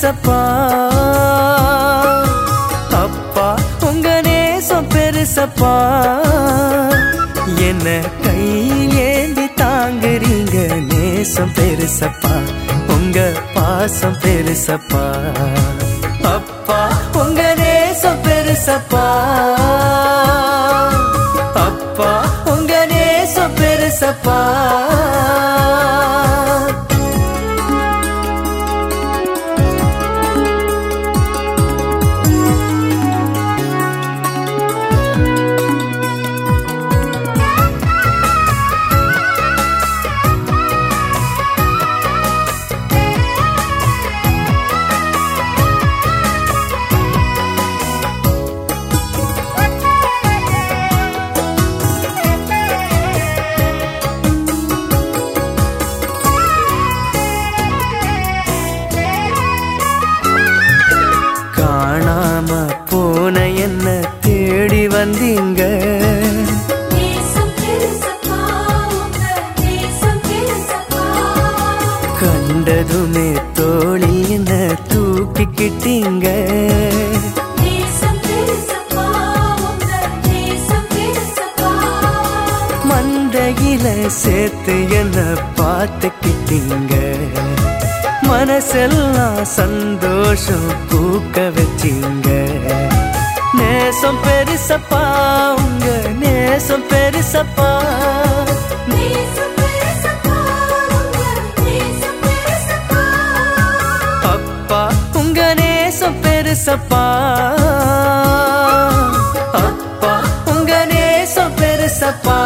பெருசப்பா அப்பா உங்க நேசம் பெருசப்பா என்ன கையில் ஏந்தி தாங்குறீங்க நேசம் பெருசப்பா உங்க பாசம் பெருசப்பா அப்பா உங்க நேசம் பெருசப்பா அப்பா உங்க நேசம் பெருசப்பா காணாம போன என்ன தேடி வந்தீங்க நேசம் பெருசப்பா உங்க நேசம் பெருசப்பா கண்டதுமே தோழி என்ன தூக்கிக்கிட்டீங்க நேசம் பெருசப்பா உங்க நேசம் பெருசப்பா மந்தையில சேர்த்து என்ன பார்த்துக்கிட்டீங்க மனசெல்லாம் சந்தோஷம் பூக்க வச்சீங்க நேசம் பெருசப்பா உங்க நேசம் பெருசப்பா நேசம் பெருசப்பா உங்க நேசம் பெருசப்பா அப்பா உங்க நேசம் பெருசப்பா அப்பா உங்க நேசம் பெருசப்பா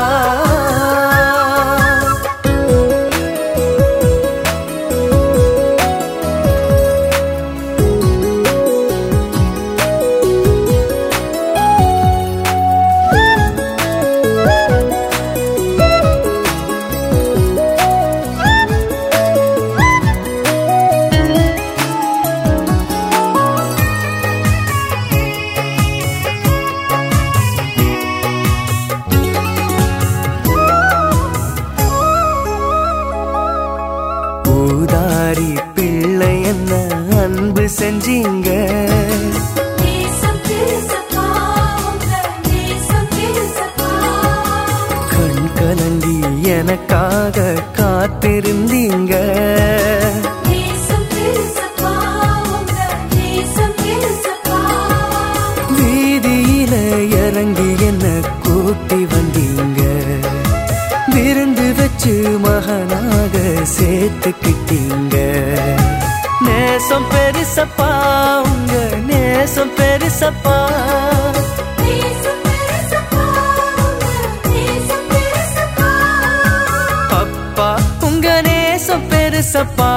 பூதாரி பிள்ளை என்ன அன்பு செஞ்சீங்க நேசம் பெருசப்பா உங்க நேசம் பெருசப்பா கண் கலங்கி எனக்காக காத்திருந்தீங்க நேசம் பெருசப்பா உங்க நேசம் பெருசப்பா வீதியில இறங்கி என்ன கூட்டி வந்தீங்க விருந்து வச்சு மகனாக சேர்த்துக்கிட்டீங்க நேசம் பெருசப்பா உங்க நேசம் பெருசப்பா நேசம் பெருசப்பா உங்க நேசம் பெருசப்பா அப்பா உங்க நேசம் பெருசப்பா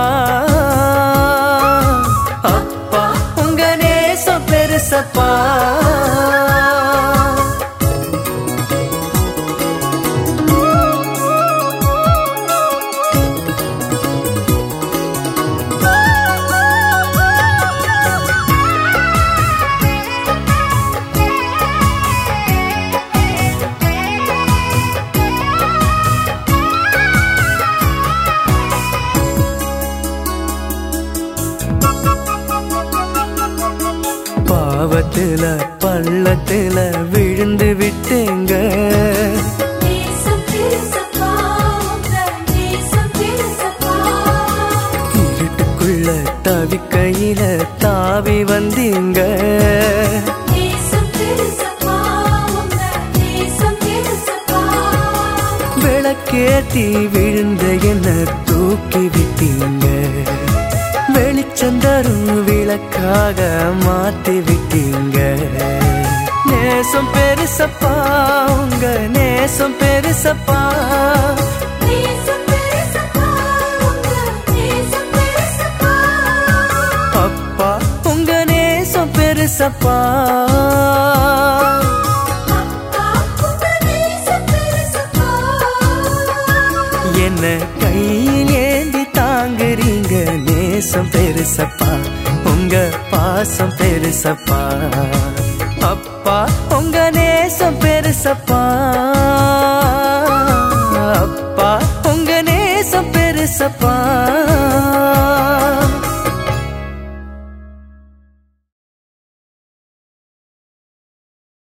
அப்பா உங்க நேசம் பெருசப்பா பாவத்துல பள்ளத்துல விழுந்து விட்டேங்க நேசம் பெருசப்பா உங்க நேசம் பெருசப்பா இருட்டுக்குள்ள தவிக்கையில தாவி வந்தீங்க நேசம் பெருசப்பா உங்க நேசம் பெருசப்பா விளக்கேத்தி விழுந்த என்ன தூக்கி விட்டீங்க வெளிச்சம் தரும் விளக்காக மாத்தி விட்டீங்க நேசம் பெருசப்பா உங்க நேசம் பெருசப்பா நேசம் பெருசப்பா உங்க நேசம் பெருசப்பா அப்பா உங்க நேசம் பெருசப்பா அப்பா உங்க நேசம் பெருசப்பா என்ன கையில் ஏந்தி தாங்குறீங்க நேசம் பெருசப்பா உங்க பாசம் பெருசப்பா அப்பா உங்க நேசம் பெருசப்பா அப்பா உங்க நேசம் பெருசப்பா